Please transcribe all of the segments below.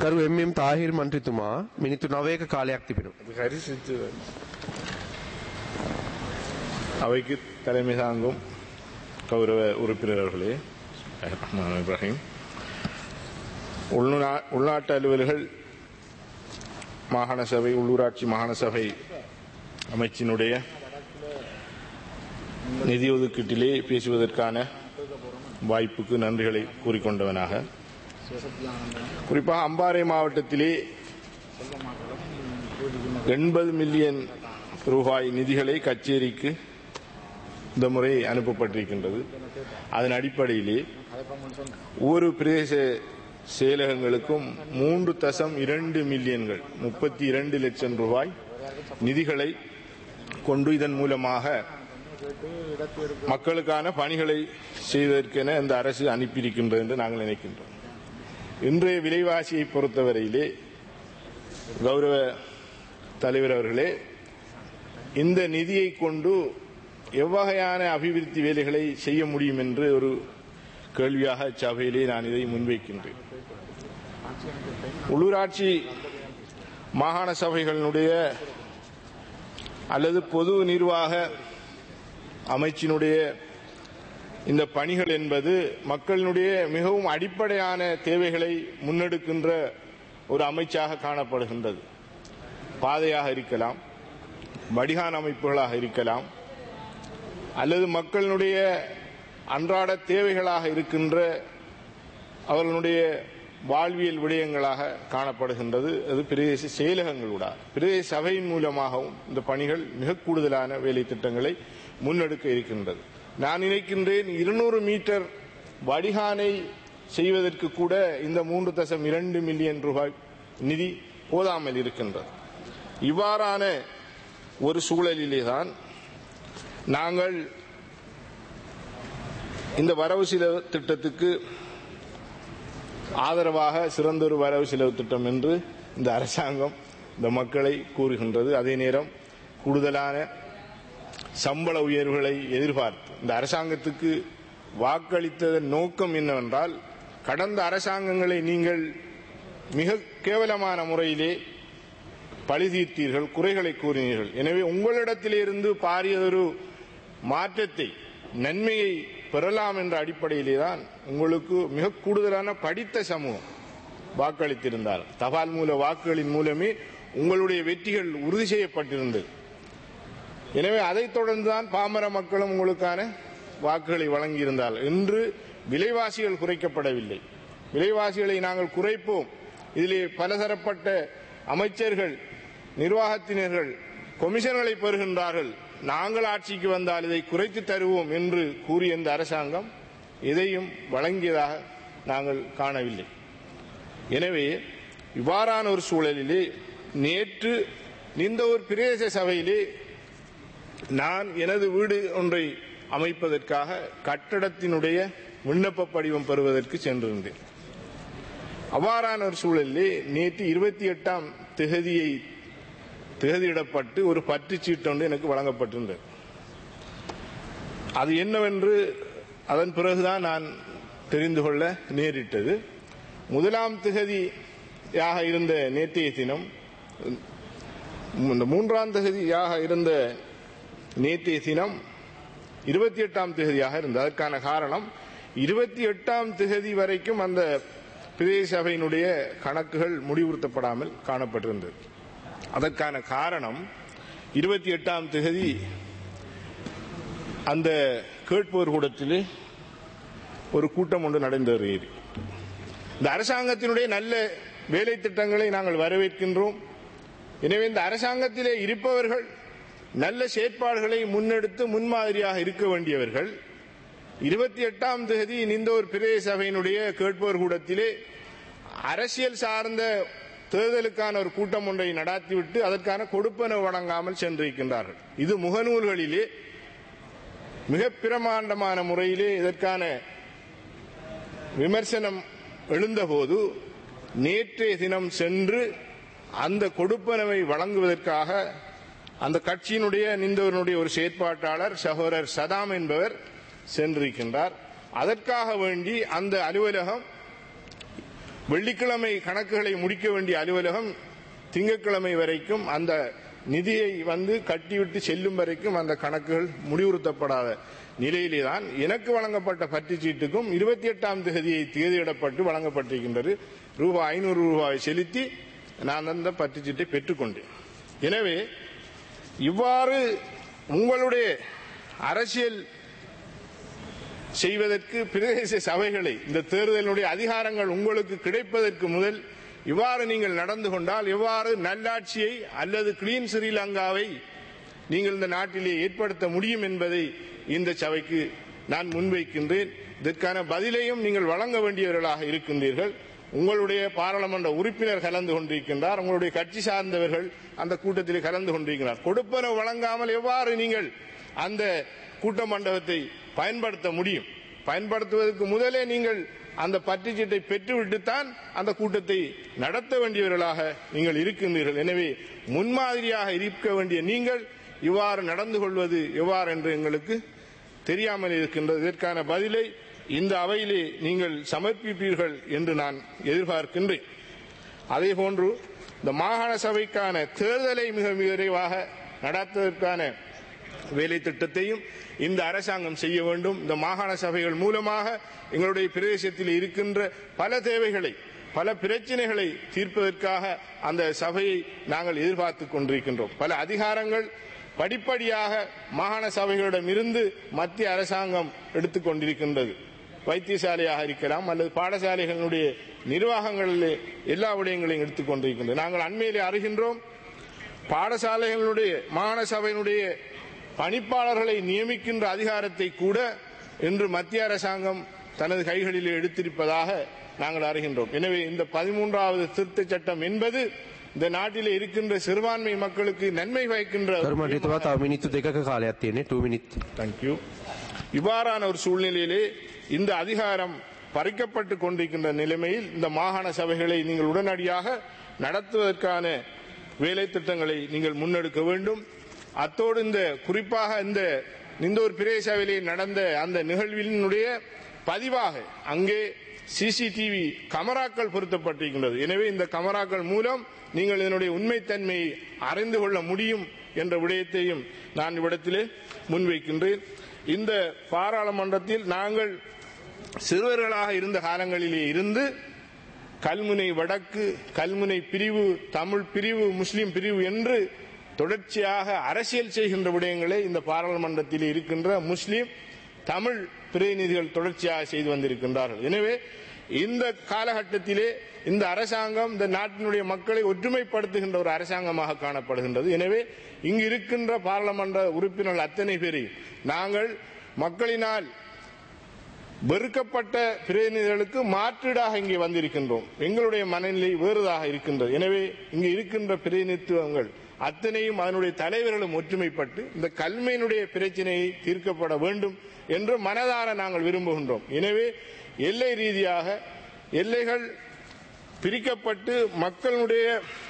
කරු එම්.එම්. තාහිර් මන්ත්‍රීතුමා මිනිත්තු 9ක කාලයක් තිබෙනවා. அது ஹரி சித்து அவைக்கு தலைமை தாங்கும் கௌரவ உறுப்பினர்களே ரஹ்மான் இப்ராஹிம் உள்நா- உள்நாட்டு அலுவல்கள் மாகாண சபை உள்ளூராட்சி மாகாண சபை அமைச்சினுடைய நிதி ஒதுக்கீட்டிலே பேசுவதற்கான வாய்ப்புக்கு நன்றிகளை கூறிக்கொண்டவனாக குறிப்பாக அம்பாறை மாவட்டத்திலே எண்பது மில்லியன் ரூபாய் நிதிகளை கச்சேரிக்கு இந்த முறை அனுப்பப்பட்டிருக்கின்றது அதன் அடிப்படையிலே ஒவ்வொரு பிரதேச செயலகங்களுக்கும் மூன்று தசம் இரண்டு மில்லியன்கள் முப்பத்தி இரண்டு லட்சம் ரூபாய் நிதிகளை கொண்டு இதன் மூலமாக மக்களுக்கான பணிகளை செய்வதற்கென இந்த அரசு அனுப்பியிருக்கின்றது என்று நாங்கள் நினைக்கின்றோம் இன்றைய விலைவாசியை பொறுத்தவரையிலே கௌரவ தலைவர் அவர்களே இந்த நிதியை கொண்டு எவ்வகையான அபிவிருத்தி வேலைகளை செய்ய முடியும் என்று ஒரு கேள்வியாக சபையிலே நான் இதை முன்வைக்கின்றேன் உள்ளூராட்சி மாகாண சபைகளினுடைய அல்லது பொது நிர்வாக அமைச்சினுடைய இந்த பணிகள் என்பது மக்களினுடைய மிகவும் அடிப்படையான தேவைகளை முன்னெடுக்கின்ற ஒரு அமைச்சாக காணப்படுகின்றது பாதையாக இருக்கலாம் வடிகான் அமைப்புகளாக இருக்கலாம் அல்லது மக்களினுடைய அன்றாட தேவைகளாக இருக்கின்ற அவர்களுடைய வாழ்வியல் விடயங்களாக காணப்படுகின்றது அது பிரதேச செயலகங்களூடாக பிரதேச சபையின் மூலமாகவும் இந்த பணிகள் மிக கூடுதலான வேலை திட்டங்களை முன்னெடுக்க இருக்கின்றது நான் நினைக்கின்றேன் இருநூறு மீட்டர் வடிகானை செய்வதற்கு கூட இந்த மூன்று தசம் இரண்டு மில்லியன் ரூபாய் நிதி போதாமல் இருக்கின்றது இவ்வாறான ஒரு சூழலிலே தான் நாங்கள் இந்த வரவு செலவு திட்டத்துக்கு ஆதரவாக சிறந்தொரு வரவு செலவு திட்டம் என்று இந்த அரசாங்கம் இந்த மக்களை கூறுகின்றது அதே நேரம் கூடுதலான சம்பள உயர்வுகளை எதிர்பார்த்து இந்த அரசாங்கத்துக்கு வாக்களித்ததன் நோக்கம் என்னவென்றால் கடந்த அரசாங்கங்களை நீங்கள் மிக கேவலமான முறையிலே பழி தீர்த்தீர்கள் குறைகளை கூறினீர்கள் எனவே உங்களிடத்திலிருந்து பாரியதொரு மாற்றத்தை நன்மையை பெறலாம் என்ற அடிப்படையிலே தான் உங்களுக்கு மிக கூடுதலான படித்த சமூகம் வாக்களித்திருந்தார் தபால் மூல வாக்குகளின் மூலமே உங்களுடைய வெற்றிகள் உறுதி செய்யப்பட்டிருந்தது எனவே அதைத் தொடர்ந்துதான் பாமர மக்களும் உங்களுக்கான வாக்குகளை வழங்கியிருந்தால் இன்று விலைவாசிகள் குறைக்கப்படவில்லை விலைவாசிகளை நாங்கள் குறைப்போம் இதிலே பலதரப்பட்ட அமைச்சர்கள் நிர்வாகத்தினர்கள் கொமிஷன்களை பெறுகின்றார்கள் நாங்கள் ஆட்சிக்கு வந்தால் இதை குறைத்து தருவோம் என்று கூறிய இந்த அரசாங்கம் எதையும் வழங்கியதாக நாங்கள் காணவில்லை எனவே இவ்வாறான ஒரு சூழலிலே நேற்று இந்த ஒரு பிரதேச சபையிலே நான் எனது வீடு ஒன்றை அமைப்பதற்காக கட்டடத்தினுடைய விண்ணப்ப படிவம் பெறுவதற்கு சென்றிருந்தேன் அவ்வாறான ஒரு சூழலிலே நேற்று இருபத்தி எட்டாம் திகதியை திகதியிடப்பட்டு ஒரு பற்றுச்சீட்டு ஒன்று எனக்கு வழங்கப்பட்டிருந்தது அது என்னவென்று அதன் பிறகுதான் நான் தெரிந்து கொள்ள நேரிட்டது முதலாம் திகதியாக இருந்த நேற்றைய தினம் இந்த மூன்றாம் திகதியாக இருந்த நேற்றைய தினம் இருபத்தி எட்டாம் திகதியாக இருந்தது அதற்கான காரணம் இருபத்தி எட்டாம் திகதி வரைக்கும் அந்த பிரதேச சபையினுடைய கணக்குகள் முடிவுறுத்தப்படாமல் காணப்பட்டிருந்தது அதற்கான காரணம் இருபத்தி எட்டாம் திகதி அந்த கேட்போர் கூடத்திலே ஒரு கூட்டம் ஒன்று நடந்து வருகிறது இந்த அரசாங்கத்தினுடைய நல்ல வேலை திட்டங்களை நாங்கள் வரவேற்கின்றோம் எனவே இந்த அரசாங்கத்திலே இருப்பவர்கள் நல்ல செயற்பாடுகளை முன்னெடுத்து முன்மாதிரியாக இருக்க வேண்டியவர்கள் இருபத்தி எட்டாம் தேதி இந்த ஒரு பிரதேச சபையினுடைய கேட்போர் கூடத்திலே அரசியல் சார்ந்த தேர்தலுக்கான ஒரு கூட்டம் ஒன்றை நடாத்திவிட்டு அதற்கான கொடுப்பனவு வழங்காமல் சென்றிருக்கின்றார்கள் இது முகநூல்களிலே மிக பிரமாண்டமான முறையிலே இதற்கான விமர்சனம் எழுந்தபோது நேற்றைய தினம் சென்று அந்த கொடுப்பனவை வழங்குவதற்காக அந்த கட்சியினுடைய நின்றவனுடைய ஒரு செயற்பாட்டாளர் சகோதரர் சதாம் என்பவர் சென்றிருக்கின்றார் அதற்காக வேண்டி அந்த அலுவலகம் வெள்ளிக்கிழமை கணக்குகளை முடிக்க வேண்டிய அலுவலகம் திங்கட்கிழமை வரைக்கும் அந்த நிதியை வந்து கட்டிவிட்டு செல்லும் வரைக்கும் அந்த கணக்குகள் முடிவுறுத்தப்படாத நிலையிலே தான் எனக்கு வழங்கப்பட்ட பற்றுச் சீட்டுக்கும் இருபத்தி எட்டாம் தேதியை தேதியிடப்பட்டு வழங்கப்பட்டிருக்கின்றது ரூபாய் ஐநூறு ரூபாய் செலுத்தி நான் அந்த பற்றுச் சீட்டை பெற்றுக்கொண்டேன் எனவே இவ்வாறு உங்களுடைய அரசியல் செய்வதற்கு பிரதேச சபைகளை இந்த தேர்தலினுடைய அதிகாரங்கள் உங்களுக்கு கிடைப்பதற்கு முதல் இவ்வாறு நீங்கள் நடந்து கொண்டால் எவ்வாறு நல்லாட்சியை அல்லது கிளீன் ஸ்ரீலங்காவை நீங்கள் இந்த நாட்டிலே ஏற்படுத்த முடியும் என்பதை இந்த சபைக்கு நான் முன்வைக்கின்றேன் இதற்கான பதிலையும் நீங்கள் வழங்க வேண்டியவர்களாக இருக்கின்றீர்கள் உங்களுடைய பாராளுமன்ற உறுப்பினர் கலந்து கொண்டிருக்கின்றார் உங்களுடைய கட்சி சார்ந்தவர்கள் அந்த கூட்டத்தில் கலந்து கொண்டிருக்கிறார் கொடுப்பன வழங்காமல் எவ்வாறு நீங்கள் அந்த கூட்ட மண்டபத்தை பயன்படுத்த முடியும் பயன்படுத்துவதற்கு முதலே நீங்கள் அந்த பற்றுச்சீட்டை பெற்றுவிட்டுத்தான் அந்த கூட்டத்தை நடத்த வேண்டியவர்களாக நீங்கள் இருக்கின்றீர்கள் எனவே முன்மாதிரியாக இருக்க வேண்டிய நீங்கள் இவ்வாறு நடந்து கொள்வது எவ்வாறு என்று எங்களுக்கு தெரியாமல் இருக்கின்றது இதற்கான பதிலை இந்த அவையிலே நீங்கள் சமர்ப்பிப்பீர்கள் என்று நான் எதிர்பார்க்கின்றேன் அதே போன்று இந்த மாகாண சபைக்கான தேர்தலை மிக விரைவாக நடத்துவதற்கான வேலை திட்டத்தையும் இந்த அரசாங்கம் செய்ய வேண்டும் இந்த மாகாண சபைகள் மூலமாக எங்களுடைய பிரதேசத்தில் இருக்கின்ற பல தேவைகளை பல பிரச்சனைகளை தீர்ப்பதற்காக அந்த சபையை நாங்கள் எதிர்பார்த்து கொண்டிருக்கின்றோம் பல அதிகாரங்கள் படிப்படியாக மாகாண சபைகளிடம் இருந்து மத்திய அரசாங்கம் எடுத்துக்கொண்டிருக்கின்றது வைத்தியசாலையாக இருக்கலாம் அல்லது பாடசாலைகளுடைய நிர்வாகங்களிலே எல்லா விடயங்களையும் எடுத்துக்கொண்டிருக்கின்றது நாங்கள் அண்மையிலே அறிகின்றோம் பாடசாலைகளுடைய மாகாண சபையினுடைய பணிப்பாளர்களை நியமிக்கின்ற அதிகாரத்தை கூட இன்று மத்திய அரசாங்கம் தனது கைகளில் எடுத்திருப்பதாக நாங்கள் அறிகின்றோம் எனவே இந்த பதிமூன்றாவது திருத்தச் சட்டம் என்பது இந்த நாட்டிலே இருக்கின்ற சிறுபான்மை மக்களுக்கு நன்மை பயக்கின்ற ගරු මන්ත්‍රීතුමා තව මිනිත්තු දෙකක කාලයක් තියෙන්නේ 2 මිනිත් தேங்க்யூ இவ்வாறான ஒரு சூழ்நிலையிலே இந்த அதிகாரம் பறிக்கப்பட்டு கொண்டிருக்கின்ற நிலைமையில் இந்த மாகாண சபைகளை நீங்கள் உடனடியாக நடத்துவதற்கான வேலை திட்டங்களை நீங்கள் முன்னெடுக்க வேண்டும் அத்தோடு இந்த குறிப்பாக இந்த நிந்தூர் பிரதேசவிலே நடந்த அந்த நிகழ்வினுடைய பதிவாக அங்கே சிசிடிவி கமராக்கள் பொருத்தப்பட்டிருக்கின்றது எனவே இந்த கமராக்கள் மூலம் நீங்கள் இதனுடைய உண்மைத்தன்மையை அறிந்து கொள்ள முடியும் என்ற விடயத்தையும் நான் இவ்விடத்திலே முன்வைக்கின்றேன் இந்த பாராளுமன்றத்தில் நாங்கள் சிறுவர்களாக இருந்த காலங்களிலே இருந்து கல்முனை வடக்கு கல்முனை பிரிவு தமிழ் பிரிவு முஸ்லிம் பிரிவு என்று தொடர்ச்சியாக அரசியல் செய்கின்ற விடயங்களை இந்த பாராளுமன்றத்தில் இருக்கின்ற முஸ்லிம் தமிழ் பிரதிநிதிகள் தொடர்ச்சியாக செய்து வந்திருக்கின்றார்கள் எனவே இந்த காலகட்டத்திலே இந்த அரசாங்கம் இந்த நாட்டினுடைய மக்களை ஒற்றுமைப்படுத்துகின்ற ஒரு அரசாங்கமாக காணப்படுகின்றது எனவே இங்கு இருக்கின்ற பாராளுமன்ற உறுப்பினர்கள் அத்தனை பேரை நாங்கள் மக்களினால் வெறுக்கப்பட்ட பிரதிநிதிகளுக்கு மாற்றீடாக இங்கே வந்திருக்கின்றோம் எங்களுடைய மனநிலை வேறுதாக இருக்கின்றது எனவே இங்கு இருக்கின்ற பிரதிநிதித்துவங்கள் அத்தனையும் அதனுடைய தலைவர்களும் ஒற்றுமைப்பட்டு இந்த கல்மையினுடைய பிரச்சனையை தீர்க்கப்பட வேண்டும் என்று மனதார நாங்கள் விரும்புகின்றோம் எனவே எல்லை ரீதியாக எல்லைகள் பிரிக்கப்பட்டு மக்களுடைய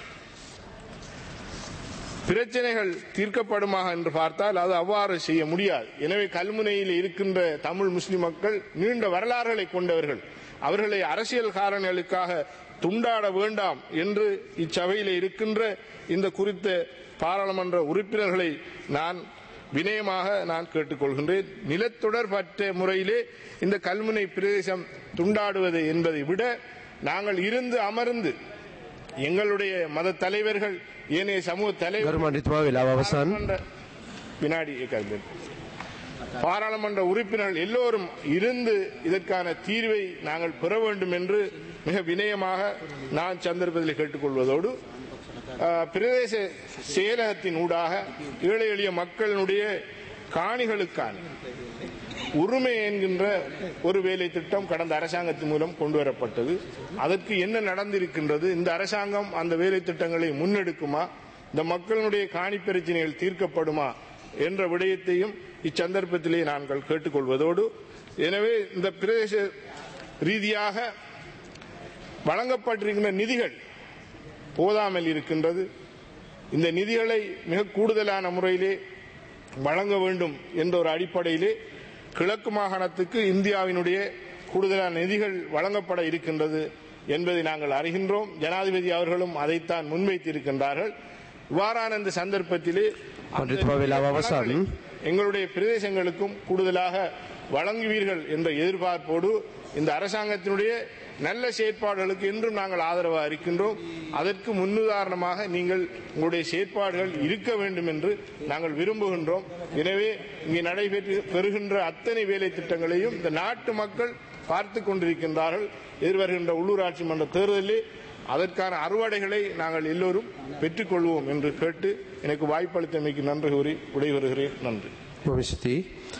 பிரச்சனைகள் தீர்க்கப்படுமா என்று பார்த்தால் அது அவ்வாறு செய்ய முடியாது எனவே கல்முனையில் இருக்கின்ற தமிழ் முஸ்லிம் மக்கள் நீண்ட வரலாறுகளை கொண்டவர்கள் அவர்களை அரசியல் காரணங்களுக்காக துண்டாட வேண்டாம் என்று இச்சபையில் இருக்கின்ற இந்த குறித்த பாராளுமன்ற உறுப்பினர்களை நான் வினயமாக நான் கேட்டுக்கொள்கின்றேன் நிலத்தொடர்பற்ற முறையிலே இந்த கல்முனை பிரதேசம் துண்டாடுவது என்பதை விட நாங்கள் இருந்து அமர்ந்து எங்களுடைய மத தலைவர்கள் ஏனைய சமூக தலைவர்கள் ගරු මන්ත්‍රීතුමා වෙලාව අවසන් பாராளுமன்ற வினாடி ஏக்காது. பாராளுமன்ற உறுப்பினர்கள் எல்லோரும் இருந்து இதற்கான தீர்வை நாங்கள் பெற வேண்டும் என்று மிக வினயமாக நான் சந்தர்ப்பத்தில் கேட்டுக்கொள்வதோடு ஆஹ், பிரதேச செயலகத்தின் ஊடாக ஏழை எளிய மக்களினுடைய காணிகளுக்கான உரிமை என்கின்ற ஒரு வேலை திட்டம் கடந்த அரசாங்கத்தின் மூலம் கொண்டு வரப்பட்டது அதற்கு என்ன நடந்திருக்கின்றது இந்த அரசாங்கம் அந்த வேலை திட்டங்களை முன்னெடுக்குமா இந்த மக்களுடைய காணி பிரச்சனைகள் தீர்க்கப்படுமா என்ற விடயத்தையும் இச்சந்தர்ப்பத்திலே நாங்கள் கேட்டுக்கொள்வதோடு எனவே இந்த பிரதேச ரீதியாக வழங்கப்பட்டிருக்கின்ற நிதிகள் போதாமல் இருக்கின்றது இந்த நிதிகளை மிக கூடுதலான முறையிலே வழங்க வேண்டும் என்ற ஒரு அடிப்படையிலே கிழக்கு மாகாணத்துக்கு இந்தியாவினுடைய கூடுதலான நிதிகள் வழங்கப்பட இருக்கின்றது என்பதை நாங்கள் அறிகின்றோம் ஜனாதிபதி அவர்களும் அதைத்தான் முன்வைத்திருக்கின்றார்கள் இவ்வாறான இந்த சந்தர்ப்பத்திலே அந்த மன்றித்துவ வேளாவ் அவசான். வளங்களை எங்களுடைய பிரதேசங்களுக்கும் கூடுதலாக வழங்குவீர்கள் என்ற எதிர்பார்ப்போடு இந்த அரசாங்கத்தினுடைய நல்ல செயற்பாடுகளுக்கு இன்றும் நாங்கள் ஆதரவாக இருக்கின்றோம் அதற்கு முன்னுதாரணமாக நீங்கள் உங்களுடைய செயற்பாடுகள் இருக்க வேண்டும் என்று நாங்கள் விரும்புகின்றோம் எனவே இங்கே நடைபெற்று பெறுகின்ற அத்தனை வேலை திட்டங்களையும் இந்த நாட்டு மக்கள் பார்த்து கொண்டிருக்கின்றார்கள் எதிர்வருகின்ற உள்ளூராட்சி மன்ற தேர்தலில் அதற்கான அறுவடைகளை நாங்கள் எல்லோரும் பெற்றுக்கொள்வோம் என்று கேட்டு எனக்கு வாய்ப்பளித்தமைக்கு நன்றி கூறி விடைபெறுகிறேன் நன்றி මම සිතී